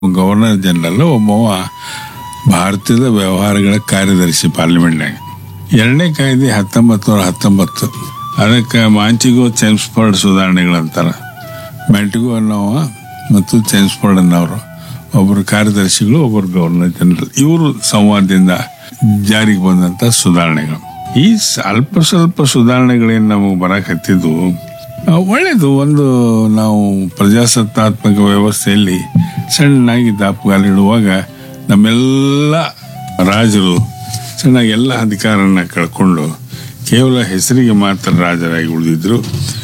governor general ಒಬ್ಬವ ಭಾರತದ ವ್ಯವಹಾರಗಳ ಕಾರ್ಯದರ್ಶಿ ಪಾರ್ಲಿಮೆಂಟ್ನಾಗ ಎರಡನೇ ಕಾಯ್ದೆ ಹತ್ತೊಂಬತ್ತು ನೂರ ಹತ್ತೊಂಬತ್ತು ಅದಕ್ಕೆ ಮಾಂಚಿಗೋ ಚೆಮ್ಸ್ಫರ್ಡ್ ಸುಧಾರಣೆಗಳಂತಾರ ಮ್ಯಾಂಟಿಗೋ ಅನ್ನೋವ ಮತ್ತು ಚೆಮ್ಸ್ಫರ್ಡ್ ಅನ್ನೋರು ಒಬ್ಬರು ಕಾರ್ಯದರ್ಶಿಗಳು ಒಬ್ಬರು ಗವರ್ನರ್ ಜನರಲ್ ಇವರು ಸಂವಾದದಿಂದ ಜಾರಿಗೆ ಬಂದಂತ ಸುಧಾರಣೆಗಳು ಈ ಸ್ವಲ್ಪ ಸ್ವಲ್ಪ ಸುಧಾರಣೆಗಳೇನು ನಮಗೆ ಬರಕತ್ತಿದ್ದು ಆ, ಒಳ್ಳೇದು ಒಂದು ನಾವು ಪ್ರಜಾಸತ್ತಾತ್ಮಕ ವ್ಯವಸ್ಥೆಯಲ್ಲಿ ಸಣ್ಣಾಗಿ ದಾಪುಗಾಲಿಡುವಾಗ ನಮ್ಮೆಲ್ಲ ರಾಜರು ಚೆನ್ನಾಗಿ ಎಲ್ಲ ಅಧಿಕಾರನ ಕಳ್ಕೊಂಡು ಕೇವಲ ಹೆಸರಿಗೆ ಮಾತ್ರ ರಾಜರಾಗಿ ಉಳಿದಿದ್ರು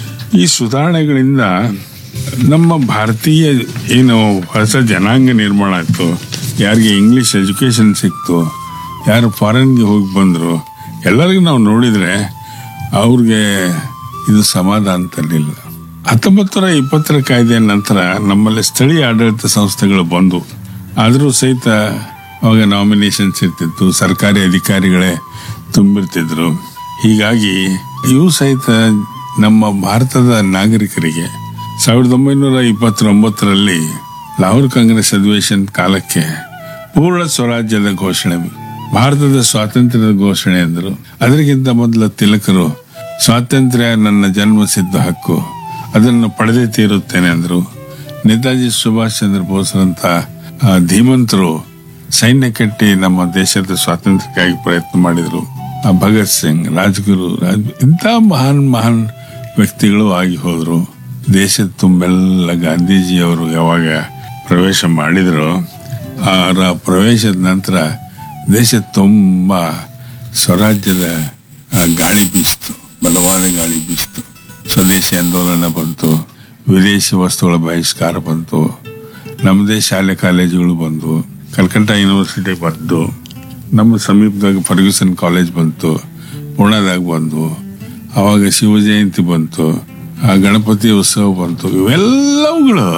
ಈ ಸುಧಾರಣೆಗಳಿಂದ ನಮ್ಮ ಭಾರತೀಯ ಏನು ಹೊಸ ಜನಾಂಗ ನಿರ್ಮಾಣ ಆಯ್ತು ಯಾರಿಗೆ ಇಂಗ್ಲಿಷ್ ಎಜುಕೇಶನ್ ಸಿಕ್ತು ಯಾರು ಫಾರಿನ್ಗೆ ಹೋಗಿ ಬಂದರು ಎಲ್ಲರಿಗೂ ನಾವು ನೋಡಿದರೆ ಅವ್ರಿಗೆ ಇದು ಸಮಾಧಾನ ತರಲಿಲ್ಲ ಹತ್ತೊಂಬತ್ತು ನೂರ ಇಪ್ಪತ್ತರ ಕಾಯ್ದೆಯ ನಂತರ ನಮ್ಮಲ್ಲಿ ಸ್ಥಳೀಯ ಆಡಳಿತ ಸಂಸ್ಥೆಗಳು ಬಂದು ಆದರೂ ಸಹಿತ ಅವಾಗ ನಾಮಿನೇಷನ್ಸ್ ಇರ್ತಿತ್ತು ಸರ್ಕಾರಿ ಅಧಿಕಾರಿಗಳೇ ತುಂಬಿರ್ತಿದ್ರು ಹೀಗಾಗಿ ಇವು ಸಹಿತ ನಮ್ಮ ಭಾರತದ ನಾಗರಿಕರಿಗೆ ಸಾವಿರದ ಒಂಬೈನೂರ ಇಪ್ಪತ್ತೊಂಬತ್ತರಲ್ಲಿ ಲಾಹೋರ್ ಕಾಂಗ್ರೆಸ್ ಅಧಿವೇಶನ ಕಾಲಕ್ಕೆ ಪೂರ್ಣ ಸ್ವರಾಜ್ಯದ ಘೋಷಣೆ ಭಾರತದ ಸ್ವಾತಂತ್ರ್ಯದ ಘೋಷಣೆ ಎಂದರು ಅದಕ್ಕಿಂತ ಮೊದಲು ತಿಲಕರು ಸ್ವಾತಂತ್ರ್ಯ ನನ್ನ ಜನ್ಮಸಿದ್ಧ ಹಕ್ಕು ಅದನ್ನು ಪಡೆದೇ ತೀರುತ್ತೇನೆ ಅಂದರು ನೇತಾಜಿ ಸುಭಾಷ್ ಚಂದ್ರ ಬೋಸ್ರಂತ ಆ, ಧೀಮಂತರು ಸೈನ್ಯ ಕಟ್ಟಿ ನಮ್ಮ ದೇಶದ ಸ್ವಾತಂತ್ರ್ಯಕ್ಕಾಗಿ ಪ್ರಯತ್ನ ಮಾಡಿದರು ಆ ಭಗತ್ ಸಿಂಗ್ ರಾಜ್ಗುರು ರಾಜ್ ಇಂಥ ಮಹಾನ್ ಮಹಾನ್ ವ್ಯಕ್ತಿಗಳು ಆಗಿ ಹೋದರು ದೇಶದ ತುಂಬೆಲ್ಲ ಗಾಂಧೀಜಿಯವರು ಯಾವಾಗ ಪ್ರವೇಶ ಮಾಡಿದ್ರು ಅವರ ಪ್ರವೇಶದ ನಂತರ ದೇಶ ತುಂಬ ಸ್ವರಾಜ್ಯದ ಆ, ಗಾಳಿ ಬೀಸ್ತು ಬಲವಾದ ಗಾಳಿ ಬೀಸ್ತು ಸ್ವದೇಶಿ ಆಂದೋಲನ ಬಂತು ವಿದೇಶಿ ವಸ್ತುಗಳ ಬಹಿಷ್ಕಾರ ಬಂತು ನಮ್ಮದೇ ಶಾಲೆ ಕಾಲೇಜುಗಳು ಬಂದು ಕಲ್ಕಟ್ಟ ಯೂನಿವರ್ಸಿಟಿ ಬಂತು ನಮ್ಮ ಸಮೀಪದಾಗ ಫರ್ಗ್ಯೂಸನ್ ಕಾಲೇಜ್ ಬಂತು ಪುಣೆದಾಗ ಬಂದು ಅವಾಗ ಶಿವ ಜಯಂತಿ ಬಂತು ಆ ಗಣಪತಿ ಉತ್ಸವ ಬಂತು ಇವೆಲ್ಲವುಗಳು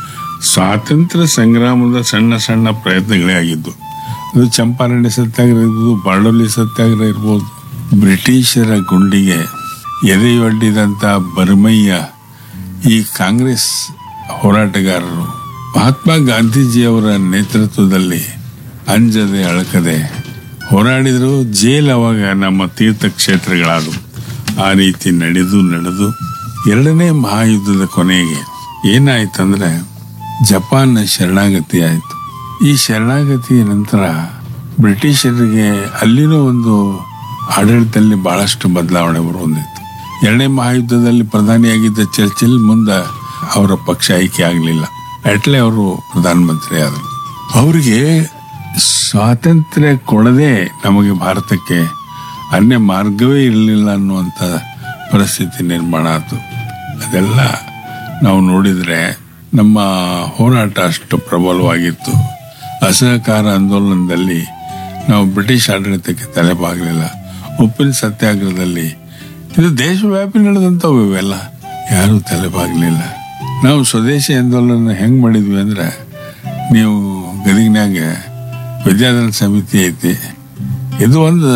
ಸ್ವಾತಂತ್ರ್ಯ ಸಂಗ್ರಾಮದ ಸಣ್ಣ ಸಣ್ಣ ಪ್ರಯತ್ನಗಳೇ ಆಗಿದ್ದು ಅದು ಚಂಪಾರಣ್ಯ ಸತ್ಯಾಗ್ರಹ ಇರ್ಬೋದು ಬಾರ್ಡೋಲಿ ಸತ್ಯಾಗ್ರಹ ಇರ್ಬೋದು ಬ್ರಿಟಿಷರ ಗುಂಡಿಗೆ ಎದೆಯೊಡ್ಡಿದಂಥ ಬರ್ಮಯ್ಯ ಈ ಕಾಂಗ್ರೆಸ್ ಹೋರಾಟಗಾರರು ಮಹಾತ್ಮ ಗಾಂಧೀಜಿಯವರ ನೇತೃತ್ವದಲ್ಲಿ ಅಂಜದೆ ಅಳಕದೆ ಹೋರಾಡಿದ್ರು ಜೇಲ್ ಅವಾಗ ನಮ್ಮ ತೀರ್ಥಕ್ಷೇತ್ರಗಳಾದವು ಆ ರೀತಿ ನಡೆದು ನಡೆದು ಎರಡನೇ ಮಹಾಯುದ್ಧದ ಕೊನೆಗೆ ಏನಾಯ್ತಂದ್ರೆ ಜಪಾನ್ ಶರಣಾಗತಿ ಆಯಿತು ಈ ಶರಣಾಗತಿಯ ನಂತರ ಬ್ರಿಟಿಷರಿಗೆ ಅಲ್ಲಿನೂ ಒಂದು ಆಡಳಿತದಲ್ಲಿ ಬಹಳಷ್ಟು ಬದಲಾವಣೆ ಬರುವಂದಿತ್ತು ಎರಡನೇ ಮಹಾಯುದ್ಧದಲ್ಲಿ ಪ್ರಧಾನಿಯಾಗಿದ್ದ ಚರ್ಚಿಲ್ ಮುಂದೆ ಅವರ ಪಕ್ಷ ಆಯ್ಕೆ ಆಗಲಿಲ್ಲ ಅಟ್ಲೆ ಅವರು ಪ್ರಧಾನಮಂತ್ರಿ ಆದರು ಅವರಿಗೆ ಸ್ವಾತಂತ್ರ್ಯ ಕೊಡದೆ ನಮಗೆ ಭಾರತಕ್ಕೆ ಅನ್ಯ ಮಾರ್ಗವೇ ಇರಲಿಲ್ಲ ಅನ್ನುವಂಥ ಪರಿಸ್ಥಿತಿ ನಿರ್ಮಾಣ ಆಯಿತು ಅದೆಲ್ಲ ನಾವು ನೋಡಿದರೆ ನಮ್ಮ ಹೋರಾಟ ಅಷ್ಟು ಪ್ರಬಲವಾಗಿತ್ತು ಅಸಹಕಾರ ಆಂದೋಲನದಲ್ಲಿ ನಾವು ಬ್ರಿಟಿಷ್ ಆಡಳಿತಕ್ಕೆ ತಲೆಬಾಗಲಿಲ್ಲ ಉಪ್ಪಿನ ಸತ್ಯಾಗ್ರಹದಲ್ಲಿ ಇದು ದೇಶವ್ಯಾಪಿ ನಡೆದಂಥವು ಇವೆಲ್ಲ ಯಾರೂ ತಲೆಬಾಗಲಿಲ್ಲ ನಾವು ಸ್ವದೇಶಿ ಆಂದೋಲನ ಹೆಂಗೆ ಮಾಡಿದ್ವಿ ಅಂದ್ರೆ ನೀವು ಗದಗಿನ್ಯಾಗ ವಿದ್ಯಾದಾನ ಸಮಿತಿ ಐತಿ ಇದು ಒಂದು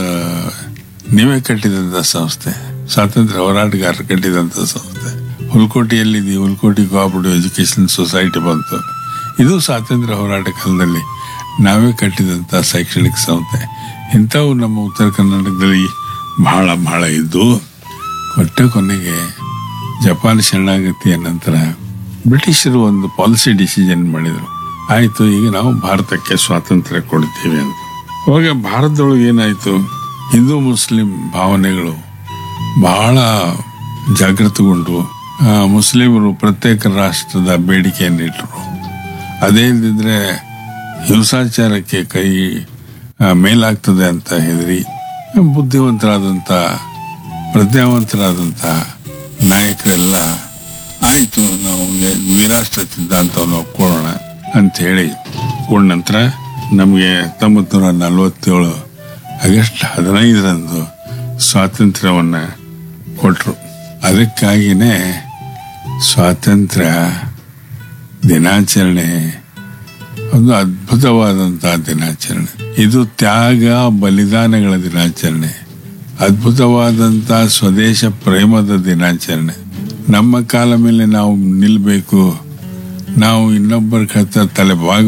ನೀವೇ ಕಟ್ಟಿದಂಥ ಸಂಸ್ಥೆ ಸ್ವಾತಂತ್ರ್ಯ ಹೋರಾಟಗಾರರು ಕಟ್ಟಿದಂಥ ಸಂಸ್ಥೆ ಹುಲ್ಕೋಟೆಯಲ್ಲಿ ಹುಲ್ಕೋಟಿ ಕೋಆಪರೇಟಿವ್ ಎಜುಕೇಶನ್ ಸೊಸೈಟಿ ಬಂತು ಇದು ಸ್ವಾತಂತ್ರ್ಯ ಹೋರಾಟ ಕಾಲದಲ್ಲಿ ನಾವೇ ಕಟ್ಟಿದಂಥ ಶೈಕ್ಷಣಿಕ ಸಂಸ್ಥೆ ಇಂಥವು ನಮ್ಮ ಉತ್ತರ ಕರ್ನಾಟಕದಲ್ಲಿ ಬಹಳ ಬಹಳ ಇದ್ದು ಕೊಟ್ಟ ಕೊನೆಗೆ ಜಪಾನ್ ಶರಣಾಗತಿಯ ನಂತರ ಬ್ರಿಟಿಷರು ಒಂದು ಪಾಲಿಸಿ ಡಿಸಿಷನ್ ಮಾಡಿದರು ಆಯಿತು ಈಗ ನಾವು ಭಾರತಕ್ಕೆ ಸ್ವಾತಂತ್ರ್ಯ ಕೊಡ್ತೀವಿ ಅಂತ ಅವಾಗ ಭಾರತದೊಳಗೆ ಏನಾಯಿತು ಹಿಂದೂ ಮುಸ್ಲಿಂ ಭಾವನೆಗಳು ಬಹಳ ಜಾಗೃತಗೊಂಡು ಆ, ಮುಸ್ಲಿಮರು ಪ್ರತ್ಯೇಕ ರಾಷ್ಟ್ರದ ಬೇಡಿಕೆಯನ್ನು ಇಟ್ಟರು ಅದೇ ಇಲ್ಲದಿದ್ರೆ ಹಿಂಸಾಚಾರಕ್ಕೆ ಕೈ ಆ, ಮೇಲಾಗ್ತದೆ ಅಂತ ಹೆದರಿ ಬುದ್ಧಿವಂತರಾದಂಥ ಪ್ರಜ್ಞಾವಂತರಾದಂಥ ನಾಯಕರೆಲ್ಲ ಆಯಿತು ನಾವು ವಿರಾಷ್ಟ್ರ ಸಿದ್ಧಾಂತವನ್ನು ಒಪ್ಕೊಳ್ಳೋಣ ಅಂತ ಹೇಳಿ ಕೊಂಡ ನಂತರ ನಮಗೆ ಹತ್ತೊಂಬತ್ತು ನೂರ ನಲವತ್ತೇಳು ಆಗಸ್ಟ್ ಹದಿನೈದರಂದು ಸ್ವಾತಂತ್ರ್ಯವನ್ನು ಕೊಟ್ಟರು ಅದಕ್ಕಾಗಿಯೇ ಸ್ವಾತಂತ್ರ್ಯ ದಿನಾಚರಣೆ ಒಂದು ಅದ್ಭುತವಾದಂತಹ ದಿನಾಚರಣೆ ಇದು ತ್ಯಾಗ ಬಲಿದಾನಗಳ ದಿನಾಚರಣೆ ಅದ್ಭುತವಾದಂತಹ ಸ್ವದೇಶ ಪ್ರೇಮದ ದಿನಾಚರಣೆ ನಮ್ಮ ಕಾಲ ಮೇಲೆ ನಾವು ನಿಲ್ಲಬೇಕು ನಾವು ಇನ್ನೊಬ್ಬರ ಹತ್ರ ತಲೆ ಬಾಗಿ